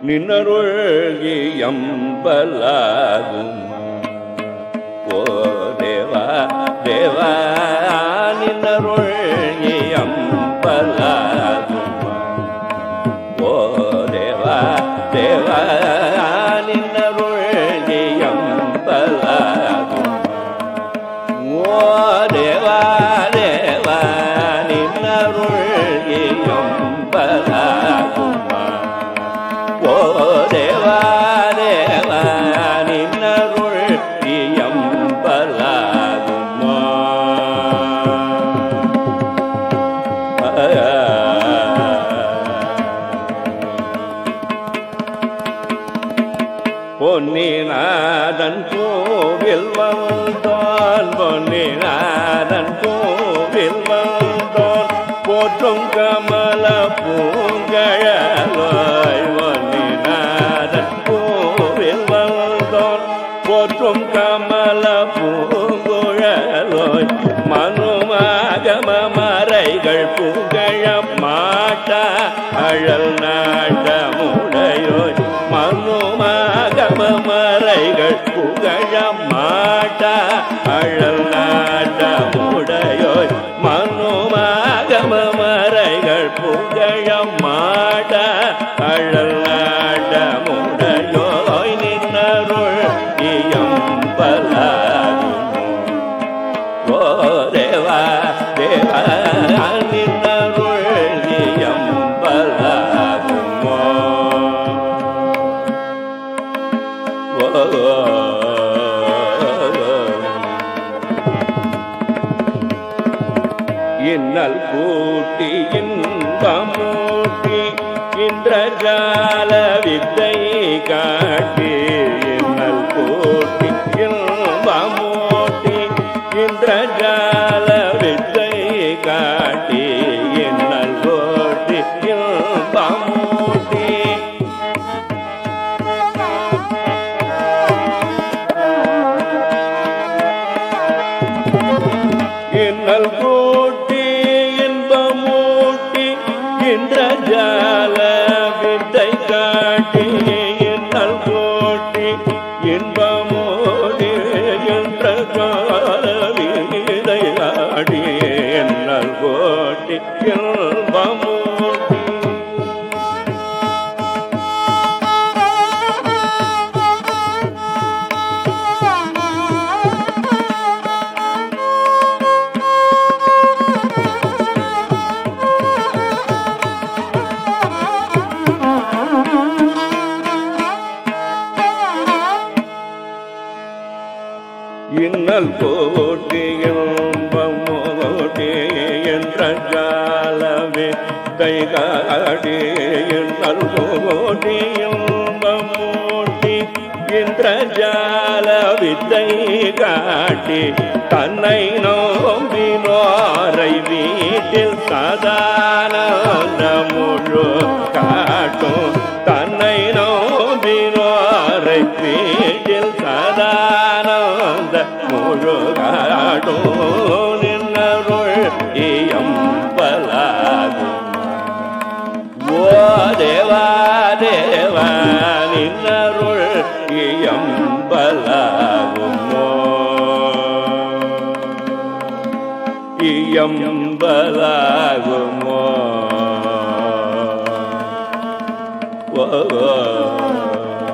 நின்னருள்கியம்பலாகும் ஓ தேவா தேவா நின்னருள்கியம்பலாகும் ஓ தேவா தேவா நின்னருள்கியம்பலாகும் ஓ தேவா தேவா நின்னருள்கியம்பலாகுமா ஓ தேவா தேவா நின்னருள் இயம்பலாகுமா பொன்னிநாதன் கோவில் வந்தான் பொன்னிநாதன் கோவில் வந்தான் போற்றும் கமல பூங்கழலாய் பொன்னிநாதன் கோவில் வந்தான் போற்றும் கமல பூங்குழலோய் மனுமாகம மறைகள் புகழ மாட்டா அழல் நாட்டமுடையோய் மனுமாகம மறைகள் புகழ மாட்டா அழல் நாட்டமுடையோய் மனுமாகம மறைகள் புகழ மாட்டா அழல் நாட்டமுடையோய் நின்னருள் இயம்பலாகும் ஓ தேவா தேவா நின்னருள் இயம்பலாகுமோ ஓ இன்னல் கூட்டி இன்பமூட்டி இந்திரஜால வித்தை காட்டி இன்னல் கூட்டி இன்பமூட்டி இந்திரஜால வித்தை காட்டி இன்னல் கூட்டி இன்பமூட்டி இன்னல் கூட்டி இன்பமூட்டி இந்திரஜால வித்தை காட்டி இன்னல் கூட்டி இன்பமூட்டி இந்திரஜால வித்தை காட்டி இன்னல் கூட்டி இன்பமூட்டி இன்னல் போட்டியம்பமோட்டி என்ற ஜாலவே கைகாடி இன்னல் போட்டியம்பமோட்டி என்ற ஜால வித்தை காட்டி தன்னை நோம்பினோரை வீட்டில் சதானந்த முழு காட்டும் தன்னை நோம்பினோரை வீட்டில் சதானந்த முழு காட்டும் நின்னருள் இயம்பலாகும் ஓ தேவா தேவா நின்னருள் இயம்பலாகுமோ இயம்பலாகுமோ ஓ, ஓ.